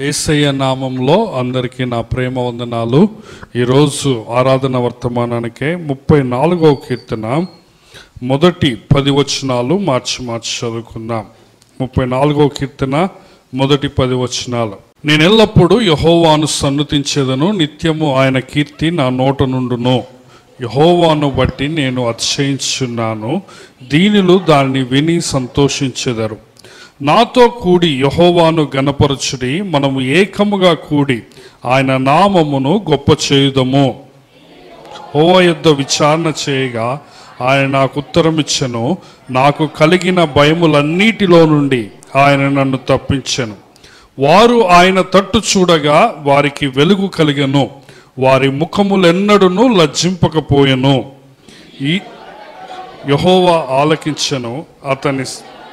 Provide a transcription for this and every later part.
ఏసయ్య నామంలో అందరికీ నా ప్రేమ వందనాలు ఈరోజు ఆరాధన వర్తమానానికే ముప్పై నాలుగవ కీర్తన మొదటి పది వచనాలు మార్చి మార్చి చదువుకుందాం ముప్పై నాలుగవ కీర్తన మొదటి పది వచనాలు నేను ఎల్లప్పుడూ యహోవాను సన్నుతించేదను నిత్యము ఆయన కీర్తి నా నోట నుండును యహోవాను బట్టి నేను అతిశయించున్నాను దీనిలో దాన్ని విని సంతోషించెదరు నాతో కూడి యహోవాను గనపరచుడి మనము ఏకముగా కూడి ఆయన నామమును గొప్ప చేయుదము హోవా యుద్ధ విచారణ చేయగా ఆయన నాకు ఉత్తరం ఇచ్చెను నాకు కలిగిన భయములన్నిటిలో నుండి ఆయన నన్ను తప్పించెను వారు ఆయన తట్టు చూడగా వారికి వెలుగు కలిగెను వారి ముఖములెన్నడును లజ్జింపకపోయెను ఈ యహోవా ఆలకించెను అతని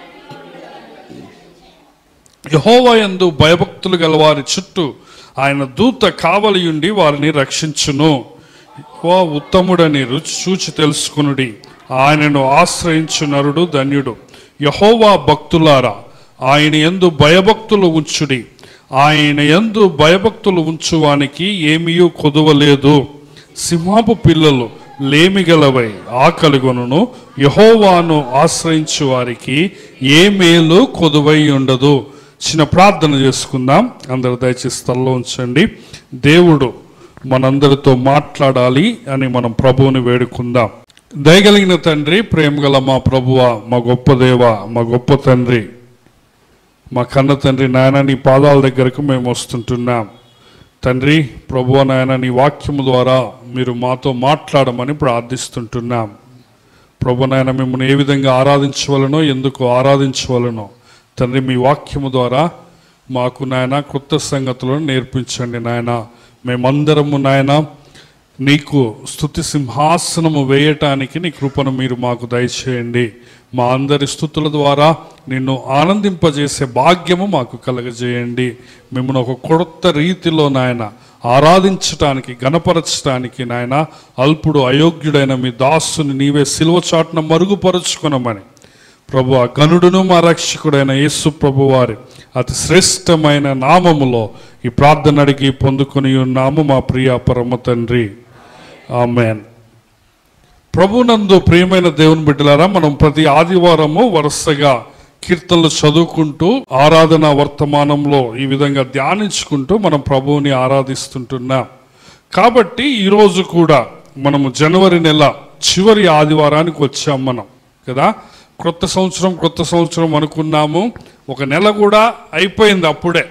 యహోవయందు భయభక్తులు గల వారి చుట్టూ ఆయన దూత కావలియుండి వారిని రక్షించును ఓ ఉత్తముడని రుచి చూచి తెలుసుకునుడి ఆయనను ఆశ్రయించు నరుడు ధన్యుడు యహోవా భక్తులారా ఆయన ఎందు భయభక్తులు ఉంచుడి ఆయన ఎందు భయభక్తులు ఉంచువానికి ఏమీయూ కొదువలేదు సింహపు పిల్లలు లేమిగలవై ఆకలిగొనును యహోవాను ఆశ్రయించు వారికి ఏ మేలు కొదువై ఉండదు చిన్న ప్రార్థన చేసుకుందాం అందరు దయచేసి స్థలంలో ఉంచండి దేవుడు మనందరితో మాట్లాడాలి అని మనం ప్రభువుని వేడుకుందాం దయగలిగిన తండ్రి ప్రేమగల మా ప్రభువ మా గొప్ప దేవ మా గొప్ప తండ్రి మా కన్న తండ్రి నాయన నీ పాదాల దగ్గరకు మేము వస్తుంటున్నాం తండ్రి ప్రభు నాయన నీ వాక్యము ద్వారా మీరు మాతో మాట్లాడమని ప్రార్థిస్తుంటున్నాం ప్రభు నాయన మిమ్మల్ని ఏ విధంగా ఆరాధించవలనో ఎందుకు ఆరాధించవలనో తండ్రి మీ వాక్యము ద్వారా మాకు నాయన కొత్త సంగతులను నేర్పించండి నాయన మేమందరము నాయన నీకు స్థుతి సింహాసనము వేయటానికి నీ కృపను మీరు మాకు దయచేయండి మా అందరి స్థుతుల ద్వారా నిన్ను ఆనందింపజేసే భాగ్యము మాకు కలగజేయండి మిమ్మల్ని ఒక కొత్త రీతిలో నాయన ఆరాధించటానికి గణపరచటానికి నాయన అల్పుడు అయోగ్యుడైన మీ దాసుని నీవే సిలువ చాటున మరుగుపరుచుకునమని ప్రభు ఆ గనుడును మా రక్షకుడైన యేసు ప్రభు వారి అతి శ్రేష్టమైన నామములో ఈ ప్రార్థన అడిగి పొందుకొని ఉన్నాము మా ప్రియ పరమ తండ్రి ఆమెన్ ప్రభునందు ప్రియమైన దేవుని బిడ్డలారా మనం ప్రతి ఆదివారము వరుసగా కీర్తనలు చదువుకుంటూ ఆరాధన వర్తమానంలో ఈ విధంగా ధ్యానించుకుంటూ మనం ప్రభువుని ఆరాధిస్తుంటున్నాం కాబట్టి ఈరోజు కూడా మనము జనవరి నెల చివరి ఆదివారానికి వచ్చాం మనం కదా క్రొత్త సంవత్సరం క్రొత్త సంవత్సరం అనుకున్నాము ఒక నెల కూడా అయిపోయింది అప్పుడే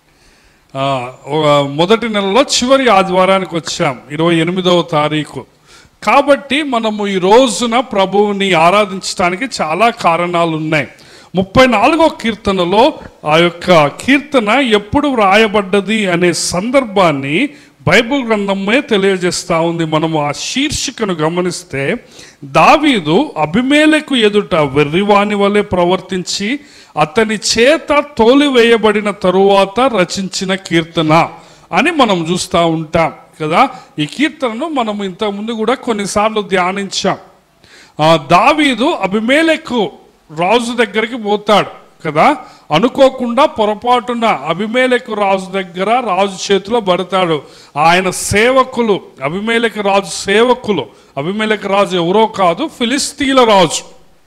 ఆ, ఒక మొదటి నెలలో చివరి ఆదివారానికి వచ్చాం ఇరవై ఎనిమిదవ తారీఖు కాబట్టి మనము ఈ రోజున ప్రభువుని ఆరాధించడానికి చాలా కారణాలు ఉన్నాయి ముప్పై నాలుగో కీర్తనలో ఆ యొక్క కీర్తన ఎప్పుడు వ్రాయబడ్డది అనే సందర్భాన్ని బైబిల్ గ్రంథమే తెలియజేస్తా ఉంది మనము ఆ శీర్షికను గమనిస్తే దావీదు అభిమేలకు ఎదుట వెర్రివాని వలె ప్రవర్తించి అతని చేత తోలివేయబడిన తరువాత రచించిన కీర్తన అని మనం చూస్తూ ఉంటాం కదా ఈ కీర్తనను మనం ఇంతకుముందు కూడా కొన్నిసార్లు ధ్యానించాం ఆ దావీదు అభిమేలకు రాజు దగ్గరికి పోతాడు కదా అనుకోకుండా పొరపాటున అభిమేలకు రాజు దగ్గర రాజు చేతిలో పడతాడు ఆయన సేవకులు అభిమేలకు రాజు సేవకులు అభిమేలకు రాజు ఎవరో కాదు ఫిలిస్తీన్ల రాజు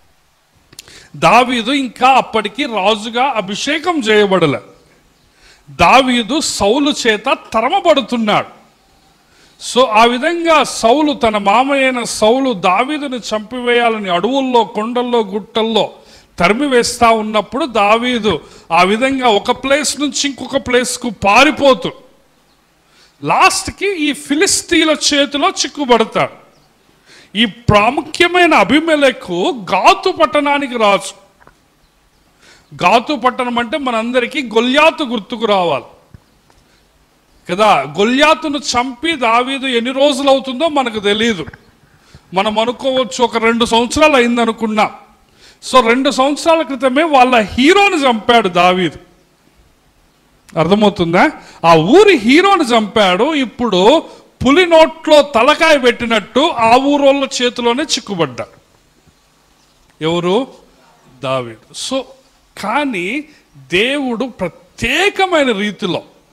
దావీదు ఇంకా అప్పటికి రాజుగా అభిషేకం చేయబడలే దావీదు సౌలు చేత తరమబడుతున్నాడు సో ఆ విధంగా సౌలు తన మామయ్యైన సౌలు దావీదుని చంపివేయాలని అడవుల్లో కొండల్లో గుట్టల్లో తరిమి వేస్తా ఉన్నప్పుడు దావీదు ఆ విధంగా ఒక ప్లేస్ నుంచి ఇంకొక ప్లేస్కు పారిపోతూ లాస్ట్కి ఈ ఫిలిస్తీన్ల చేతిలో చిక్కుబడతాడు ఈ ప్రాముఖ్యమైన అభిమేలకు గాతు పట్టణానికి రాజు గాతు పట్టణం అంటే మనందరికీ గొల్యాతు గుర్తుకు రావాలి కదా గొల్యాతును చంపి దావీదు ఎన్ని రోజులు అవుతుందో మనకు తెలియదు మనం అనుకోవచ్చు ఒక రెండు సంవత్సరాలు అయింది అనుకున్నాం సో రెండు సంవత్సరాల క్రితమే వాళ్ళ హీరోని చంపాడు దావీదు అర్థమవుతుందా ఆ ఊరి హీరోని చంపాడు ఇప్పుడు పులి నోట్లో తలకాయ పెట్టినట్టు ఆ ఊరోళ్ళ చేతిలోనే చిక్కుబడ్డాడు ఎవరు దావీదు సో కానీ దేవుడు ప్రత్యేకమైన రీతిలో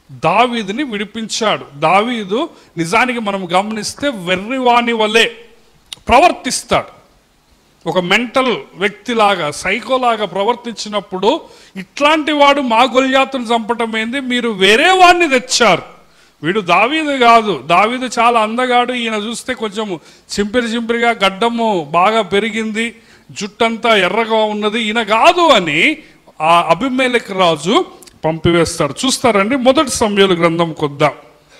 దావీదుని విడిపించాడు దావీదు నిజానికి మనం గమనిస్తే వెర్రివాణి వలె ప్రవర్తిస్తాడు ఒక మెంటల్ వ్యక్తిలాగా సైకోలాగా ప్రవర్తించినప్పుడు ఇట్లాంటి వాడు మా గొల్యాతును చంపటం ఏంది మీరు వేరే వాడిని తెచ్చారు వీడు దావీదు కాదు దావీదు చాలా అందగాడు ఈయన చూస్తే కొంచెం చింపిరి చింపిరిగా గడ్డము బాగా పెరిగింది జుట్టంతా ఎర్రగా ఉన్నది ఈయన కాదు అని ఆ అభిమేలక్ రాజు పంపివేస్తాడు చూస్తారండి మొదటి సమయాలు గ్రంథం కొద్దాం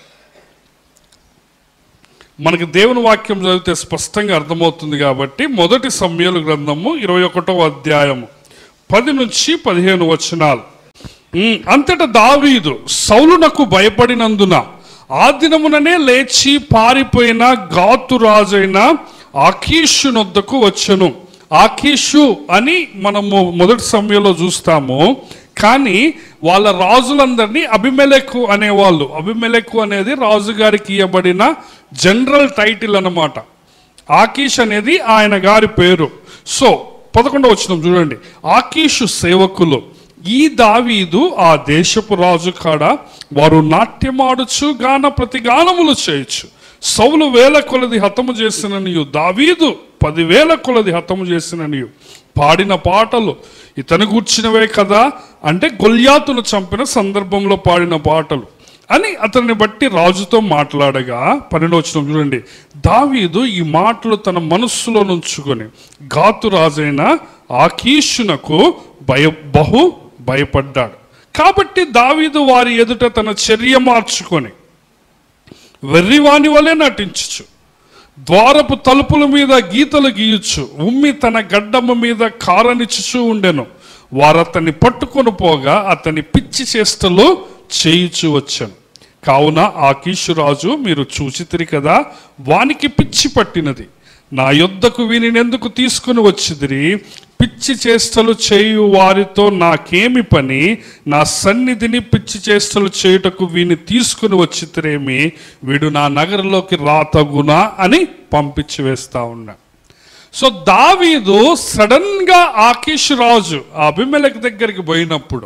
మనకి దేవుని వాక్యం చదివితే స్పష్టంగా అర్థమవుతుంది కాబట్టి మొదటి సమయాలు గ్రంథము ఇరవై ఒకటో అధ్యాయము పది నుంచి పదిహేను వచనాలు ఉమ్, అంతటా దావీదు సౌలునకు భయపడినందున ఆ దినముననే లేచి పారిపోయిన గాతు రాజైన ఆకీషు నొద్దకు వచ్చెను ఆకీషు అని మనము మొదటి సమయంలో చూస్తాము కానీ వాళ్ళ రాజులందరినీ అభిమెలెకు అనేవాళ్ళు అభిమెలెకు అనేది రాజుగారికి ఇవ్వబడిన జనరల్ టైటిల్ అన్నమాట ఆకీష్ అనేది ఆయన గారి పేరు సో పదకొండవ వచ్చిన చూడండి ఆకీషు సేవకులు ఈ దావీదు ఆ దేశపు రాజు కాడ వారు నాట్యమాడుచు గాన ప్రతిగానములు చేయొచ్చు సౌలు వేల కొలది హతము చేసిన నీయు దావీదు పదివేల కొలది హతము చేసిన నీయు పాడిన పాటలు ఇతను కూర్చున్నవే కదా అంటే గొల్యాతును చంపిన సందర్భంలో పాడిన పాటలు అని అతన్ని బట్టి రాజుతో మాట్లాడగా పన్నెండవచనం చూడండి దావీదు ఈ మాటలు తన మనస్సులో నుంచుకొని గాతు రాజైన ఆకీషునకు భయ బహు భయపడ్డాడు కాబట్టి దావీదు వారి ఎదుట తన చర్య మార్చుకొని వెర్రివాని వలె నటించుచు ద్వారపు తలుపుల మీద గీతలు గీయచ్చు ఉమ్మి తన గడ్డమ్మ మీద కారనిచ్చుచూ ఉండెను వారు అతన్ని పట్టుకొని పోగా అతని పిచ్చి చేష్టలు చేయుచు వచ్చాను కావున ఆకీషు రాజు మీరు చూచితిరి కదా వానికి పిచ్చి పట్టినది నా యొద్దకు వీనినెందుకు తీసుకుని వచ్చిదిరి పిచ్చి చేష్టలు చేయు వారితో నాకేమి పని నా సన్నిధిని పిచ్చి చేష్టలు చేయుటకు వీని తీసుకుని వచ్చితిరేమి వీడు నా నగరంలోకి రాతగునా అని పంపించి వేస్తా ఉన్నా సో దావీదు సడన్ గా ఆకీష్ రాజు ఆ అభిమేలకి దగ్గరికి పోయినప్పుడు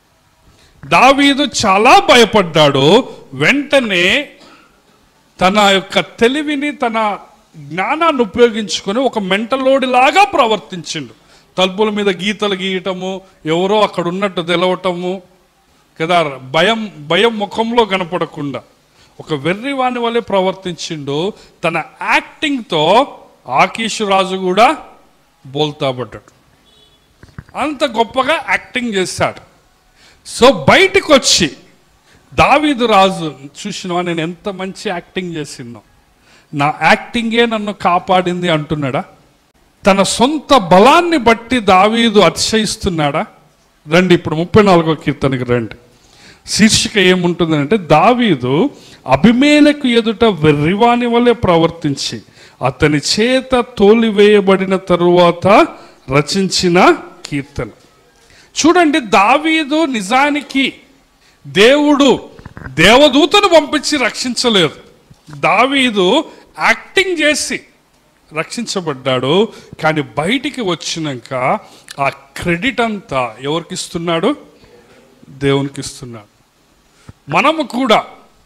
దావీదు చాలా భయపడ్డాడు వెంటనే తన యొక్క తెలివిని తన జ్ఞానాన్ని ఉపయోగించుకొని ఒక మెంటలోడి లాగా ప్రవర్తించిండు తలుపుల మీద గీతలు గీయటము ఎవరో అక్కడ ఉన్నట్టు తెలవటము కదా భయం భయం ముఖంలో కనపడకుండా ఒక వెర్రివాని వలె ప్రవర్తించిండు తన యాక్టింగ్తో ఆకీష్ రాజు కూడా బోల్తా పడ్డాడు అంత గొప్పగా యాక్టింగ్ చేశాడు సో బయటకు వచ్చి దావీదు రాజు చూసినవా నేను ఎంత మంచి యాక్టింగ్ చేసినో నా యాక్టింగే నన్ను కాపాడింది అంటున్నాడా తన సొంత బలాన్ని బట్టి దావీదు అతిశయిస్తున్నాడా రండి ఇప్పుడు ముప్పై నాలుగో కీర్తనకి రండి శీర్షిక ఏముంటుందంటే దావీదు అభిమేలకు ఎదుట వెర్రివాని వలె ప్రవర్తించి అతని చేత తోలివేయబడిన తరువాత రచించిన కీర్తన చూడండి దావీదు నిజానికి దేవుడు దేవదూతను పంపించి రక్షించలేదు దావీదు యాక్టింగ్ చేసి రక్షించబడ్డాడు కానీ బయటికి వచ్చినాక ఆ క్రెడిట్ అంతా ఎవరికి ఇస్తున్నాడు దేవునికి ఇస్తున్నాడు మనము కూడా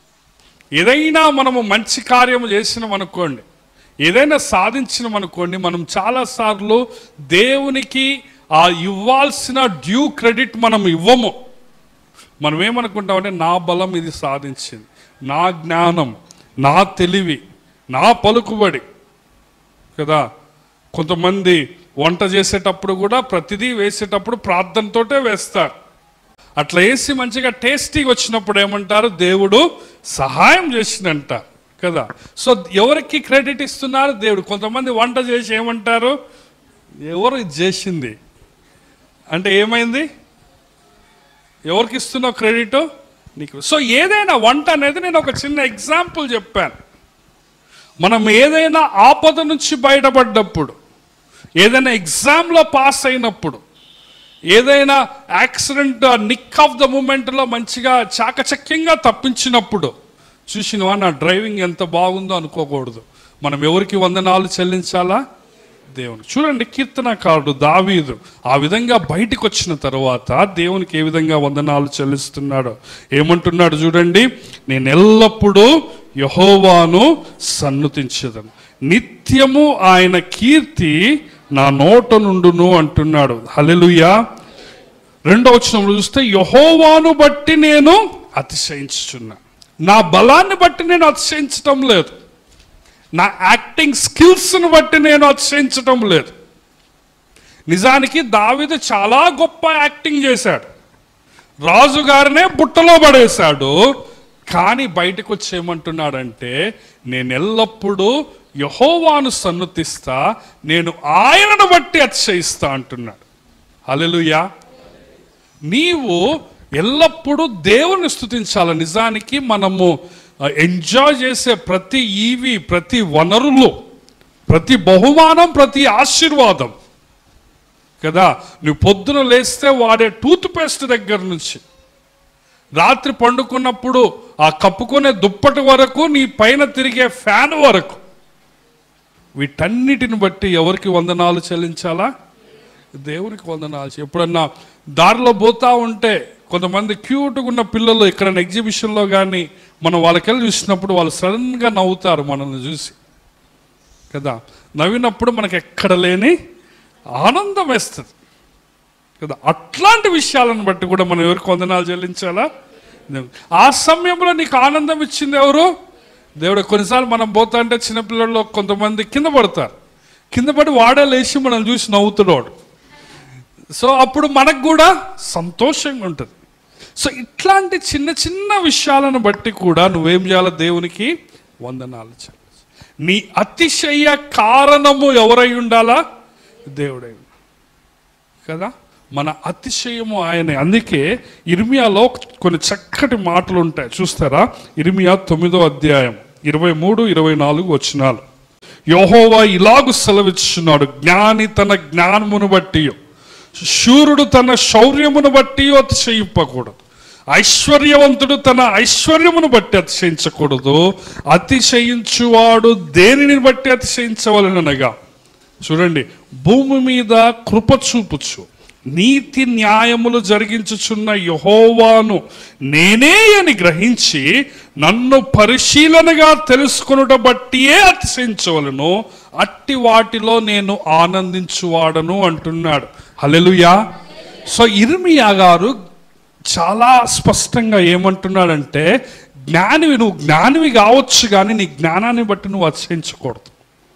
ఏదైనా మనము మంచి కార్యము చేసినాం అనుకోండి ఏదైనా సాధించినాం అనుకోండి మనం చాలాసార్లు దేవునికి ఆ ఇవ్వాల్సిన డ్యూ క్రెడిట్ మనం ఇవ్వము మనం ఏమనుకుంటామంటే నా బలం ఇది సాధించింది నా జ్ఞానం నా తెలివి నా పలుకుబడి కదా కొంతమంది వంట చేసేటప్పుడు కూడా ప్రతిదీ వేసేటప్పుడు ప్రార్థనతోటే వేస్తారు అట్లా వేసి మంచిగా టేస్టీగా వచ్చినప్పుడు ఏమంటారు దేవుడు సహాయం చేసినంట కదా సో ఎవరికి క్రెడిట్ ఇస్తున్నారు దేవుడు కొంతమంది వంట చేసి ఏమంటారు ఎవరు ఇది చేసింది అంటే ఏమైంది ఎవరికి ఇస్తున్నావు క్రెడిట్ నీకు సో ఏదైనా వంట అనేది నేను ఒక చిన్న ఎగ్జాంపుల్ చెప్పాను మనం ఏదైనా ఆపద నుంచి బయటపడ్డప్పుడు ఏదైనా ఎగ్జామ్లో పాస్ అయినప్పుడు ఏదైనా యాక్సిడెంట్ నిక్ ఆఫ్ ద మూమెంట్లో మంచిగా చాకచక్యంగా తప్పించినప్పుడు చూసినవా నా డ్రైవింగ్ ఎంత బాగుందో అనుకోకూడదు మనం ఎవరికి వందనాలు చెల్లించాలా దేవునికి చూడండి కీర్తనకారుడు దావీదు ఆ విధంగా బయటికి వచ్చిన తర్వాత దేవునికి ఏ విధంగా వందనాలు చెల్లిస్తున్నాడో ఏమంటున్నాడు చూడండి నేను ఎల్లప్పుడూ యహోవాను సన్నుతించదను నిత్యము ఆయన కీర్తి నా నోట నుండును అంటున్నాడు హల్లెలూయా రెండో వచనంలో చూస్తే యహోవాను బట్టి నేను అతిశయించుచున్నా నా బలాన్ని బట్టి నేను అతిశయించటం లేదు నా యాక్టింగ్ స్కిల్స్ని బట్టి నేను అతిశయించటం లేదు నిజానికి దావిద చాలా గొప్ప యాక్టింగ్ చేశాడు రాజుగారినే బుట్టలో పడేశాడు కానీ బయటకు వచ్చి ఏమంటున్నాడంటే నేను ఎల్లప్పుడూ యహోవాను సన్నుతిస్తా నేను ఆయనను బట్టి అతిశయిస్తా అంటున్నాడు హల్లెలూయా నీవు ఎల్లప్పుడూ దేవుని స్థుతించాలి నిజానికి మనము ఎంజాయ్ చేసే ప్రతి ఈవి ప్రతి వనరులు ప్రతి బహుమానం ప్రతి ఆశీర్వాదం కదా నువ్వు పొద్దున లేస్తే వాడే టూత్ పేస్ట్ దగ్గర నుంచి రాత్రి పండుకున్నప్పుడు ఆ కప్పుకునే దుప్పటి వరకు నీ పైన తిరిగే ఫ్యాన్ వరకు వీటన్నిటిని బట్టి ఎవరికి వందనాలు చెల్లించాలా దేవునికి వందనాలు చె- ఎప్పుడన్నా దారిలో పోతా ఉంటే కొంతమంది క్యూట్గా ఉన్న పిల్లలు ఎక్కడైనా ఎగ్జిబిషన్లో కానీ మనం వాళ్ళకెళ్ళి చూసినప్పుడు వాళ్ళు సడన్గా నవ్వుతారు మనల్ని చూసి కదా నవ్వినప్పుడు మనకు ఎక్కడ లేని ఆనందం వేస్తుంది కదా అట్లాంటి విషయాలను బట్టి కూడా మనం ఎవరికి వందనాలు చెల్లించాలా దేవునికి. ఆ సమయంలో నీకు ఆనందం ఇచ్చింది ఎవరు దేవుడు కొన్నిసార్లు మనం పోతా అంటే చిన్నపిల్లల్లో కొంతమంది కింద పడతారు కింద పడి వాడే లేచి మనం చూసి నవ్వుతున్నాడు సో అప్పుడు మనకు కూడా సంతోషంగా ఉంటుంది సో ఇట్లాంటి చిన్న చిన్న విషయాలను బట్టి కూడా నువ్వేం చేయాలి దేవునికి వందనాలు చెల్లించాలి నీ అతిశయ కారణము ఎవరై ఉండాలా దేవుడై ఉండాలి. కదా మన అతిశయము ఆయనే అందుకే ఇర్మియాలో కొన్ని చక్కటి మాటలు ఉంటాయి చూస్తారా ఇర్మియా తొమ్మిదో అధ్యాయం ఇరవై మూడు ఇరవై నాలుగు వచ్చినాలు యోహోవా ఇలాగు సెలవిచ్చున్నాడు జ్ఞాని తన జ్ఞానమును బట్టి శూరుడు తన శౌర్యమును బట్టి అతిశయింపకూడదు ఐశ్వర్యవంతుడు తన ఐశ్వర్యమును బట్టి అతిశయించకూడదు అతిశయించువాడు దేనిని బట్టి అతిశయించవలనగా చూడండి భూమి మీద కృప చూపుచు నీతి న్యాయములు జరిగించుచున్న యహోవాను నేనే అని గ్రహించి నన్ను పరిశీలనగా తెలుసుకొనుట బట్టియే అతిశయించవలను అట్టి వాటిలో నేను ఆనందించువాడను అంటున్నాడు హల్లెలూయా సో ఇర్మియా గారు చాలా స్పష్టంగా ఏమంటున్నాడంటే జ్ఞానివి నువ్వు జ్ఞానివి కావచ్చు కానీ నీ జ్ఞానాన్ని బట్టి నువ్వు అతిశయించకూడదు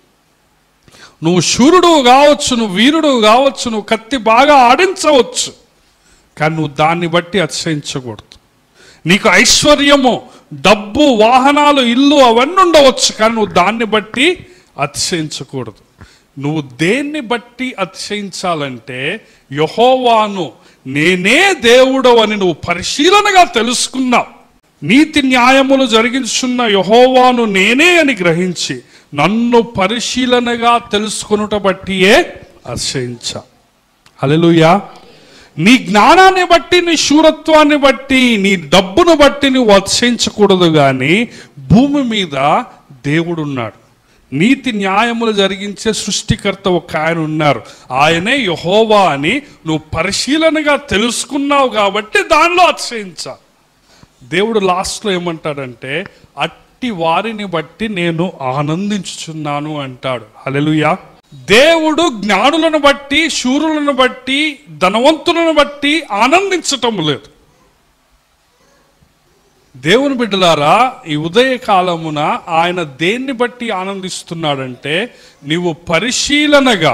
నువ్వు శూరుడు కావచ్చు నువ్వు వీరుడు కావచ్చు నువ్వు కత్తి బాగా ఆడించవచ్చు కానీ నువ్వు దాన్ని బట్టి అతిశయించకూడదు నీకు ఐశ్వర్యము డబ్బు వాహనాలు ఇల్లు అవన్నీ ఉండవచ్చు కానీ నువ్వు దాన్ని బట్టి అతిశయించకూడదు నువ్వు దేన్ని బట్టి అతిశయించాలంటే యహోవాను నేనే దేవుడు అని నువ్వు పరిశీలనగా తెలుసుకున్నావు నీతి న్యాయములు జరిగించున్న యహోవాను నేనే అని గ్రహించి నన్ను పరిశీలనగా తెలుసుకొనుట బట్టియే అతిశయించా హల్లెలూయా నీ జ్ఞానాన్ని బట్టి నీ శూరత్వాన్ని బట్టి నీ డబ్బును బట్టి నువ్వు అతిశయించకూడదు కానీ భూమి మీద దేవుడు ఉన్నాడు నీతి న్యాయములు జరిగించే సృష్టికర్త ఒక ఆయన ఉన్నారు ఆయనే యహోవా అని నువ్వు పరిశీలనగా తెలుసుకున్నావు కాబట్టి దానిలో అతిశయించా దేవుడు లాస్ట్లో ఏమంటాడంటే అట్టి వారిని బట్టి నేను ఆనందించుచున్నాను అంటాడు హల్లెలూయా దేవుడు జ్ఞానులను బట్టి శూరులను బట్టి ధనవంతులను బట్టి ఆనందించటం లేదు దేవుని బిడ్డలారా ఈ ఉదయ కాలమున ఆయన దేన్ని బట్టి ఆనందిస్తున్నాడంటే నీవు పరిశీలనగా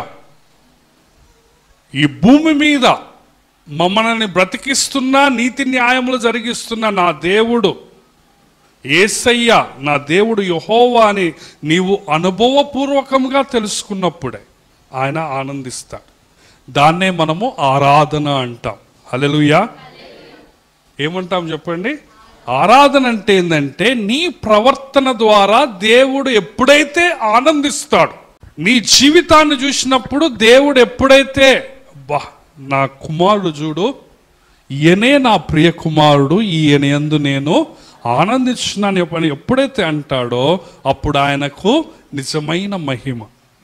ఈ భూమి మీద మమ్మల్ని బ్రతికిస్తున్న నీతి న్యాయములు జరిగిస్తున్న నా దేవుడు ఏసయ్య నా దేవుడు యహోవా అని నీవు అనుభవపూర్వకంగా తెలుసుకున్నప్పుడే ఆయన ఆనందిస్తాడు దాన్నే మనము ఆరాధన అంటాం హల్లెలూయా ఏమంటాం చెప్పండి ఆరాధన అంటే ఏంటంటే నీ ప్రవర్తన ద్వారా దేవుడు ఎప్పుడైతే ఆనందిస్తాడు నీ జీవితాన్ని చూసినప్పుడు దేవుడు ఎప్పుడైతే బా నా కుమారుడు చూడు ఈయనే నా ప్రియ కుమారుడు ఈయన యందు నేను ఆనందిస్తున్నాను పని ఎప్పుడైతే అంటాడో అప్పుడు ఆయనకు నిజమైన మహిమ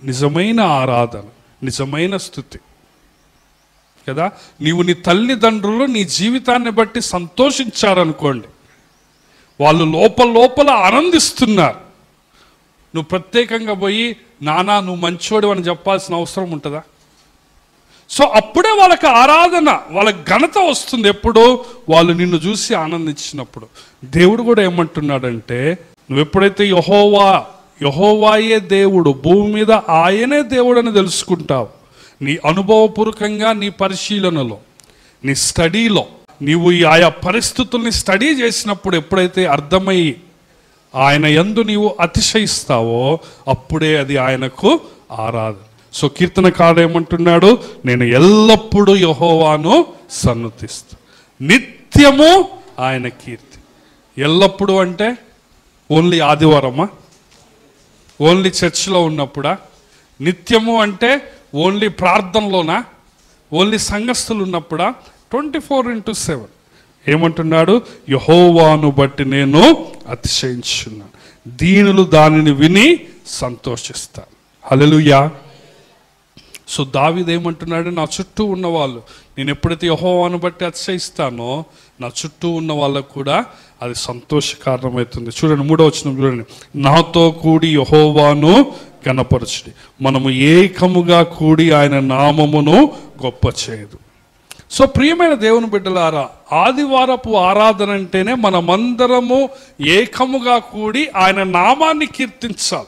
నిజమైన ఆరాధన నిజమైన స్థుతి కదా నీవు నీ తల్లిదండ్రులు నీ జీవితాన్ని బట్టి సంతోషించారనుకోండి వాళ్ళు లోపల లోపల ఆనందిస్తున్నారు నువ్వు ప్రత్యేకంగా పోయి నానా నువ్వు మంచోడు అని చెప్పాల్సిన అవసరం ఉంటుందా సో అప్పుడే వాళ్ళకి ఆరాధన వాళ్ళ ఘనత వస్తుంది ఎప్పుడు వాళ్ళు నిన్ను చూసి ఆనందించినప్పుడు దేవుడు కూడా ఏమంటున్నాడంటే నువ్వు ఎప్పుడైతే యహోవా యహోవాయే దేవుడు భూమి మీద ఆయనే దేవుడు అని తెలుసుకుంటావు నీ అనుభవపూర్వకంగా నీ పరిశీలనలో నీ స్టడీలో నీవు ఈ ఆయా పరిస్థితుల్ని స్టడీ చేసినప్పుడు ఎప్పుడైతే అర్థమయ్యి ఆయన యందు నీవు అతిశయిస్తావో అప్పుడే అది ఆయనకు ఆరాధన సో కీర్తనకారుడు ఏమంటున్నాడు నేను ఎల్లప్పుడూ యహోవాను సన్నతిస్తా నిత్యము ఆయన కీర్తి ఎల్లప్పుడూ అంటే ఓన్లీ ఆదివారమా ఓన్లీ చర్చిలో ఉన్నప్పుడా నిత్యము అంటే ఓన్లీ ప్రార్థనలోనా ఓన్లీ సంఘస్థులు ఉన్నప్పుడా ట్వంటీ ఫోర్ ఇంటూ సెవెన్ ఏమంటున్నాడు యహోవాను బట్టి నేను అతిశయించున్నాను దీనులు దానిని విని సంతోషిస్తాను హల్లెలూయా సో దావీదు ఏమంటున్నాడు నా చుట్టూ ఉన్న వాళ్ళు నేను ఎప్పుడైతే యహోవాను బట్టి అతిశయిస్తానో నా చుట్టూ ఉన్న వాళ్ళకు కూడా అది సంతోష కారణమవుతుంది చూడండి మూడో వచ్చిన చూడండి నాతో కూడి యహోవాను గణపరచుడి మనము ఏకముగా కూడి ఆయన నామమును గొప్ప చేయదు సో ప్రియమైన దేవుని బిడ్డలారా ఆదివారపు ఆరాధన అంటేనే మనమందరము ఏకముగా కూడి ఆయన నామాన్ని కీర్తించాలి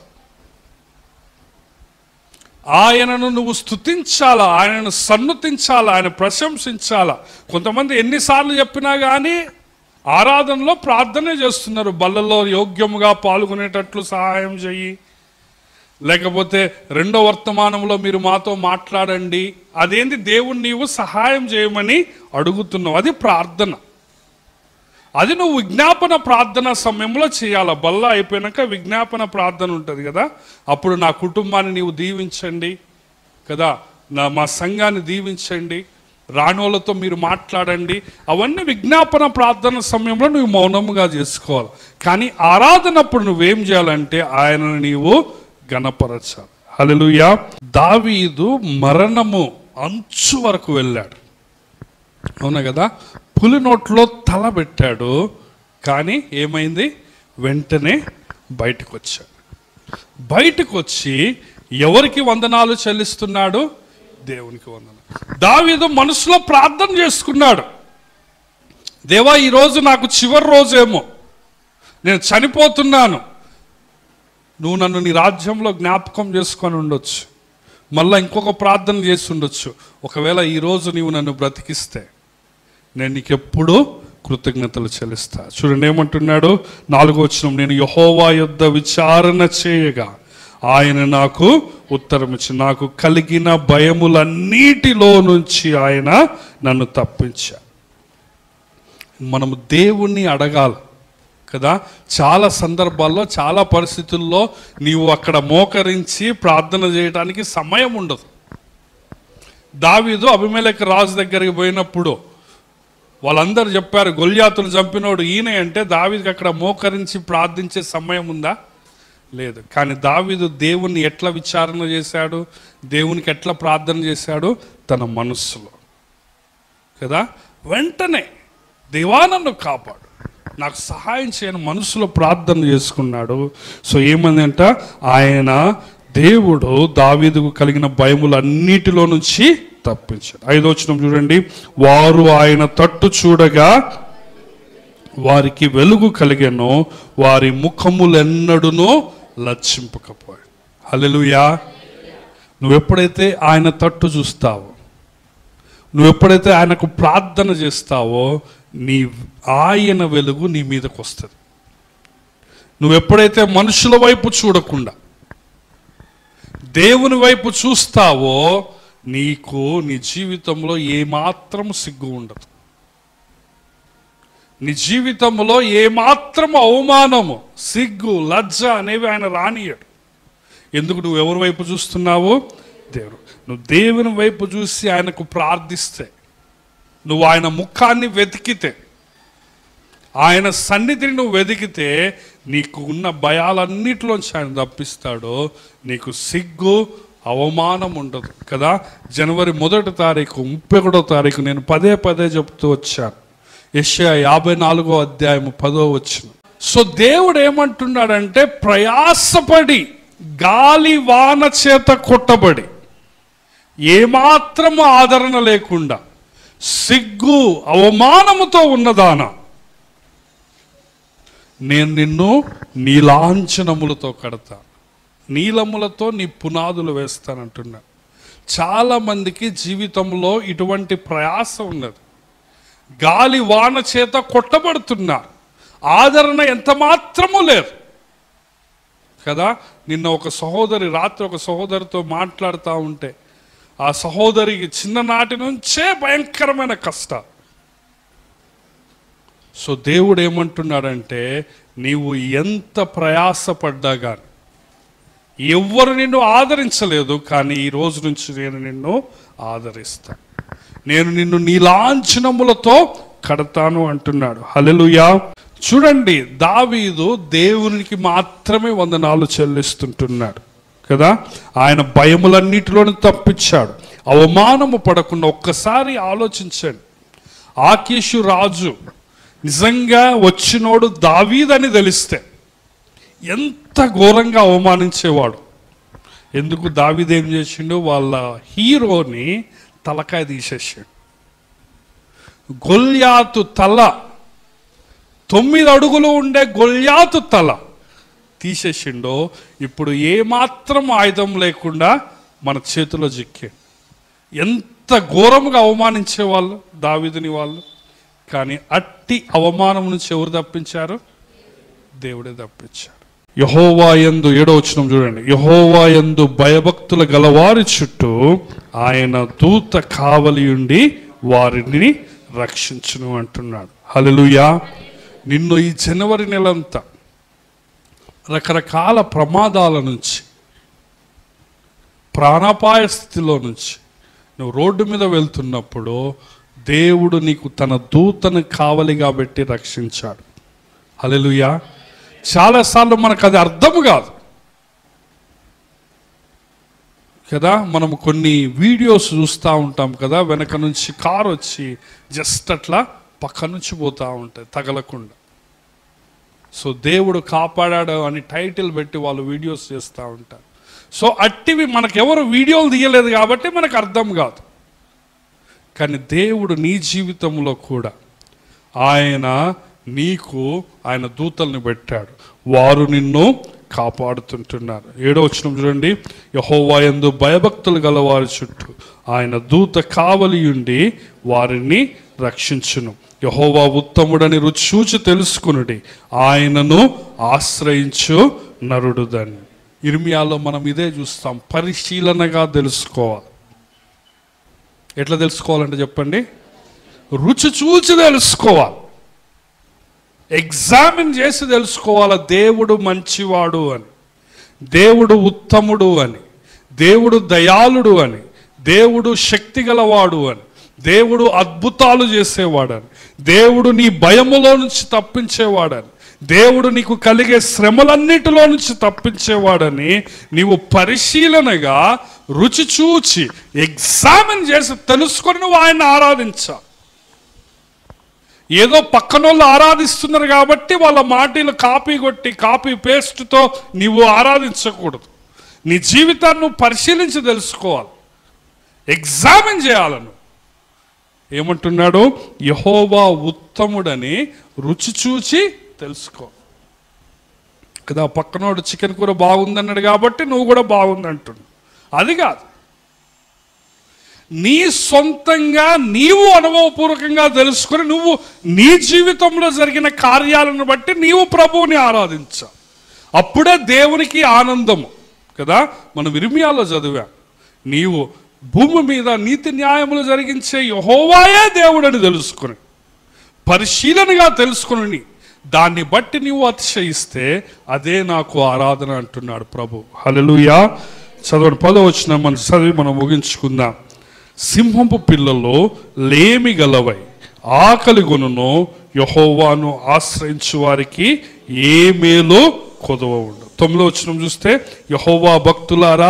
ఆయనను నువ్వు స్తుతించాలా ఆయనను సన్నుతించాలా ఆయన ప్రశంసించాలా కొంతమంది ఎన్నిసార్లు చెప్పినా కానీ ఆరాధనలో ప్రార్థనే చేస్తున్నారు బల్లలో యోగ్యముగా పాల్గొనేటట్లు సహాయం చెయ్యి లేకపోతే రెండో వర్తమానంలో మీరు మాతో మాట్లాడండి అదేంటి దేవుణ్ణి నీవు సహాయం చేయమని అడుగుతున్నావు అది ప్రార్థన అది నువ్వు విజ్ఞాపన ప్రార్థన సమయంలో చేయాల బల్ల అయిపోయినాక విజ్ఞాపన ప్రార్థన ఉంటుంది కదా అప్పుడు నా కుటుంబాన్ని నీవు దీవించండి కదా నా మా సంఘాన్ని దీవించండి రాణోలతో మీరు మాట్లాడండి అవన్నీ విజ్ఞాపన ప్రార్థన సమయంలో నువ్వు మౌనముగా చేసుకోవాలి కానీ ఆరాధనప్పుడు నువ్వేం చేయాలంటే ఆయనను నీవు గణపరచాలి హల్లెలూయా దావీదు మరణము అంచు వరకు వెళ్ళాడు అవునా కదా పులి నోట్లో తల పెట్టాడు కానీ ఏమైంది వెంటనే బయటకు వచ్చాడు బయటకు వచ్చి ఎవరికి వందనాలు చెల్లిస్తున్నాడు దేవునికి వందనాలు దావీదు మనసులో ప్రార్థన చేసుకున్నాడు దేవా ఈరోజు నాకు చివరి రోజేమో నేను చనిపోతున్నాను నువ్వు నన్ను నీ రాజ్యంలో జ్ఞాపకం చేసుకొని ఉండొచ్చు మళ్ళీ ఇంకొక ప్రార్థన చేసి ఉండొచ్చు ఒకవేళ ఈరోజు నీవు నన్ను బ్రతికిస్తే నేను నీకు ఎప్పుడూ కృతజ్ఞతలు చెల్లిస్తా చూడండి ఏమంటున్నాడు నాలుగో వచ్చిన నేను యహోవా యొద్ద విచారణ చేయగా ఆయన నాకు ఉత్తరం ఇచ్చి నాకు కలిగిన భయములన్నిటిలో నుంచి ఆయన నన్ను తప్పించా మనము దేవుణ్ణి అడగాలి కదా చాలా సందర్భాల్లో చాలా పరిస్థితుల్లో నీవు అక్కడ మోకరించి ప్రార్థన చేయడానికి సమయం ఉండదు దావీదు అభిమేలక రాజు దగ్గరికి పోయినప్పుడు వాళ్ళందరూ చెప్పారు గొల్యాతును చంపినోడు ఈయన అంటే దావీదుకి అక్కడ మోకరించి ప్రార్థించే సమయం ఉందా లేదు కానీ దావీదు దేవుణ్ణి ఎట్లా విచారణ చేశాడు దేవునికి ఎట్లా ప్రార్థన చేశాడు తన మనస్సులో కదా వెంటనే దేవా నన్ను కాపాడు నాకు సహాయం చేయని మనసులో ప్రార్థన చేసుకున్నాడు సో ఏమందంట ఆయన దేవుడు దావీదుకు కలిగిన భయములన్నిటిలో నుంచి తప్పించాడు ఐదో వచనం చూడండి వారు ఆయన తట్టు చూడగా వారికి వెలుగు కలిగెను వారి ముఖములెన్నడునూ లక్షింపకపోయాడు హల్లెలూయా నువ్వు ఎప్పుడైతే ఆయన తట్టు చూస్తావో నువ్వు ఎప్పుడైతే ఆయనకు ప్రార్థన చేస్తావో నీ ఆయన వెలుగు నీ మీదకు వస్తుంది నువ్వు ఎప్పుడైతే మనుషుల వైపు చూడకుండా దేవుని వైపు చూస్తావో నీకు నీ జీవితంలో ఏమాత్రం సిగ్గు ఉండదు నీ జీవితంలో ఏమాత్రం అవమానము సిగ్గు లజ్జ అనేవి ఆయన రానియడు ఎందుకు నువ్వు ఎవరి వైపు చూస్తున్నావు దేవుడు నువ్వు దేవుని వైపు చూసి ఆయనకు ప్రార్థిస్తే నువ్వు ఆయన ముఖాన్ని వెతికితే ఆయన సన్నిధిని నువ్వు వెతికితే నీకు ఉన్న భయాలన్నిటిలోంచి ఆయన తప్పిస్తాడు నీకు సిగ్గు అవమానం ఉండదు కదా జనవరి మొదటి తారీఖు ముప్పై ఒకటో తారీఖు నేను పదే పదే చెప్తూ వచ్చాను యెషయా యాభై నాలుగో అధ్యాయం పదో వచ్చిన సో దేవుడు ఏమంటున్నాడంటే ప్రయాసపడి గాలి వాన చేత కొట్టబడి ఏమాత్రము ఆదరణ లేకుండా సిగ్గు అవమానముతో ఉన్నదానా నేను నిన్ను నీలాంఛనములతో కడతా నీలములతో నీ పునాదులు వేస్తానంటున్నా చాలా మందికి జీవితంలో ఇటువంటి ప్రయాస ఉన్నది గాలి వాన చేత కొట్టబడుతున్నారు ఆదరణ ఎంత మాత్రము లేదు కదా నిన్న ఒక సహోదరి రాత్రి ఒక సహోదరితో మాట్లాడుతూ ఉంటే ఆ సహోదరికి చిన్ననాటి నుంచే భయంకరమైన కష్టాలు సో దేవుడు ఏమంటున్నాడంటే నీవు ఎంత ప్రయాసపడ్డా కానీ ఎవ్వరు నిన్ను ఆదరించలేదు కానీ ఈ రోజు నుంచి నేను నిన్ను ఆదరిస్తాను నేను నిన్ను నీలాంఛనములతో కడతాను అంటున్నాడు హల్లెలూయా చూడండి దావీదు దేవునికి మాత్రమే వందనాలు చెల్లిస్తుంటున్నాడు కదా ఆయన భయములన్నిటిలోని తప్పించాడు అవమానము పడకుండా ఒక్కసారి ఆలోచించండి ఆకీషు రాజు నిజంగా వచ్చినోడు దావీదని తెలిస్తే ఎంత ఘోరంగా అవమానించేవాడు ఎందుకు దావీదు ఏం చేసిండు వాళ్ళ హీరోని తలకాయ తీసేసాడు గొల్యాతు తల తొమ్మిది అడుగులు ఉండే గొల్యాతు తల తీసేసిండో ఇప్పుడు ఏమాత్రం ఆయుధం లేకుండా మన చేతిలో చిక్కే ఎంత ఘోరముగా అవమానించే వాళ్ళు దావీదుని వాళ్ళు కానీ అట్టి అవమానం నుంచి ఎవరు తప్పించారు దేవుడే తప్పించాడు యహోవా యందు ఏడో వచనం చూడండి యహోవా యందు భయభక్తుల గలవారి చుట్టూ ఆయన దూత కావలి ఉండి వారిని రక్షించును అంటున్నాడు హల్లెలూయా నిన్ను ఈ జనవరి నెలంతా రకరకాల ప్రమాదాల నుంచి ప్రాణాపాయ స్థితిలో నుంచి నువ్వు రోడ్డు మీద వెళ్తున్నప్పుడు దేవుడు నీకు తన దూతను కావలిగా పెట్టి రక్షించాడు హల్లెలూయా చాలాసార్లు మనకు అది అర్థం కాదు కదా మనం కొన్ని వీడియోస్ చూస్తూ ఉంటాం కదా వెనక నుంచి కారు వచ్చి జస్ట్ అట్లా పక్క నుంచి పోతూ ఉంటాయి తగలకుండా సో దేవుడు కాపాడాడు అని టైటిల్ పెట్టి వాళ్ళు వీడియోస్ చేస్తూ ఉంటారు సో అట్టివి మనకెవరు వీడియోలు తీయలేదు కాబట్టి మనకు అర్థం కాదు కానీ దేవుడు నీ జీవితంలో కూడా ఆయన నీకు ఆయన దూతల్ని పెట్టాడు వారు నిన్ను కాపాడుతుంటున్నారు ఏడో వచనం చూడండి యహోవా యందు భయభక్తులు గల వారి చుట్టూ ఆయన దూత కావలి ఉండి వారిని రక్షించును యహోవా ఉత్తముడని రుచి చూచి తెలుసుకునుడి ఆయనను ఆశ్రయించు నరుడు దాన్ని ఇర్మియాలో మనం ఇదే చూస్తాం పరిశీలనగా తెలుసుకోవాలి ఎట్లా తెలుసుకోవాలంటే చెప్పండి రుచి చూచి తెలుసుకోవాలి ఎగ్జామిన్ చేసి తెలుసుకోవాలి దేవుడు మంచివాడు అని దేవుడు ఉత్తముడు అని దేవుడు దయాళుడు అని దేవుడు శక్తి గలవాడు అని దేవుడు అద్భుతాలు చేసేవాడని దేవుడు నీ భయములో నుంచి తప్పించేవాడని దేవుడు నీకు కలిగే శ్రమలన్నిటిలో నుంచి తప్పించేవాడని నీవు పరిశీలనగా రుచి చూచి ఎగ్జామిన్ చేసి తెలుసుకొని నువ్వు ఆయన ఆరాధించాలి ఏదో పక్కనోళ్ళు ఆరాధిస్తున్నారు కాబట్టి వాళ్ళ మాటలు కాపీ కొట్టి కాపీ పేస్ట్తో నీవు ఆరాధించకూడదు నీ జీవితాన్ని నువ్వు పరిశీలించి తెలుసుకోవాలి ఎగ్జామిన్ చేయాలి నువ్వు ఏమంటున్నాడు యహోవా ఉత్తముడని రుచి చూచి తెలుసుకో కదా పక్కనోడు చికెన్ కూర బాగుందన్నాడు కాబట్టి నువ్వు కూడా బాగుంది అంటున్నావు అది కాదు నీ సొంతంగా నీవు అనుభవపూర్వకంగా తెలుసుకొని నువ్వు నీ జీవితంలో జరిగిన కార్యాలను బట్టి నీవు ప్రభువుని ఆరాధించావు అప్పుడే దేవునికి ఆనందము కదా మనం ఇర్మియాలో చదివాం నీవు భూమి మీద నీతి న్యాయములు జరిగించే యహోవాయే దేవుడని తెలుసుకుని పరిశీలనగా తెలుసుకుని దాన్ని బట్టి నీవు అతిశయిస్తే అదే నాకు ఆరాధన అంటున్నాడు ప్రభు హల్లెలూయా చదవడం పదవచ్చిన మనం చదివి మనం ముగించుకుందాం సింహపు పిల్లలు లేమి గలవై ఆకలి గొనును యహోవాను ఆశ్రయించు వారికి ఏ మేలు కొదవ ఉండదు తొమ్మిదో వచ్చిన చూస్తే యహోవా భక్తులారా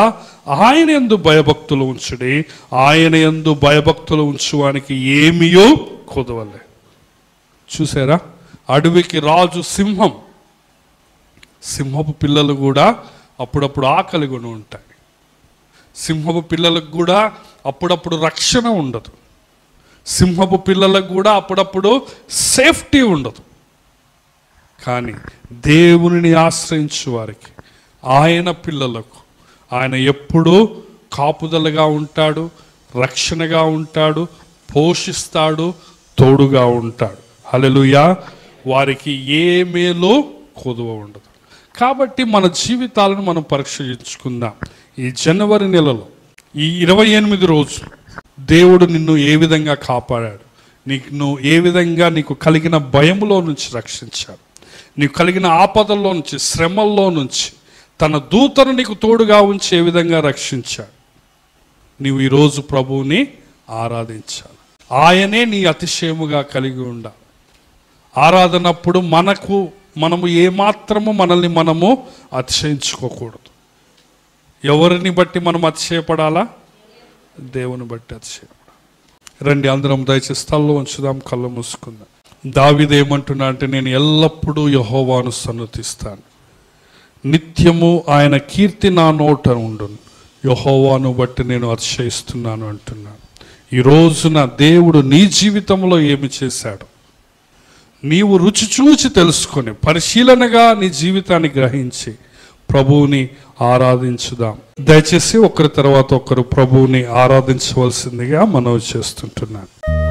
ఆయన ఎందు భయభక్తులు ఉంచుడి ఆయన ఎందు భయభక్తులు ఉంచువానికి ఏమియో కుదవలే చూసారా అడవికి రాజు సింహం సింహపు పిల్లలు కూడా అప్పుడప్పుడు ఆకలి కొని ఉంటాయి సింహపు పిల్లలకు కూడా అప్పుడప్పుడు రక్షణ ఉండదు సింహపు పిల్లలకు కూడా అప్పుడప్పుడు సేఫ్టీ ఉండదు కానీ దేవునిని ఆశ్రయించు వారికి ఆయన పిల్లలకు ఆయన ఎప్పుడూ కాపుదలగా ఉంటాడు రక్షణగా ఉంటాడు పోషిస్తాడు తోడుగా ఉంటాడు హల్లెలూయా వారికి ఏ మేలో కొదువ ఉండదు కాబట్టి మన జీవితాలను మనం పరీక్షించుకుందాం ఈ జనవరి నెలలో ఈ ఇరవై ఎనిమిది రోజులు దేవుడు నిన్ను ఏ విధంగా కాపాడాడు నీకు నువ్వు ఏ విధంగా నీకు కలిగిన భయములో నుంచి రక్షించాడు నీకు కలిగిన ఆపదల్లో నుంచి శ్రమల్లో నుంచి తన దూతను నీకు తోడుగా ఉంచి ఏ విధంగా రక్షించాడు నీవు ఈరోజు ప్రభువుని ఆరాధించాలి ఆయనే నీ అతిశయముగా కలిగి ఉండాలి ఆరాధనప్పుడు మనకు మనము ఏమాత్రము మనల్ని మనము అతిశయించుకోకూడదు ఎవరిని బట్టి మనం అతిశయపడాలా దేవుని బట్టి అతిశయపడాలి రండి అందరం దయచేసి స్థలంలో ఉంచుదాం కళ్ళు మూసుకుందాం దావిదేమంటున్నా అంటే నేను ఎల్లప్పుడూ యహోవాను సన్నతిస్తాను నిత్యము ఆయన కీర్తి నా నోట ఉండును యహోవాను బట్టి నేను అతిశయిస్తున్నాను అంటున్నాను ఈ రోజున దేవుడు నీ జీవితంలో ఏమి చేశాడు నీవు రుచి చూచి తెలుసుకొని పరిశీలనగా నీ జీవితాన్ని గ్రహించి ప్రభువుని ఆరాధించుదాం దయచేసి ఒకరి తర్వాత ఒకరు ప్రభువుని ఆరాధించవలసిందిగా మనవి చేస్తుంటున్నాను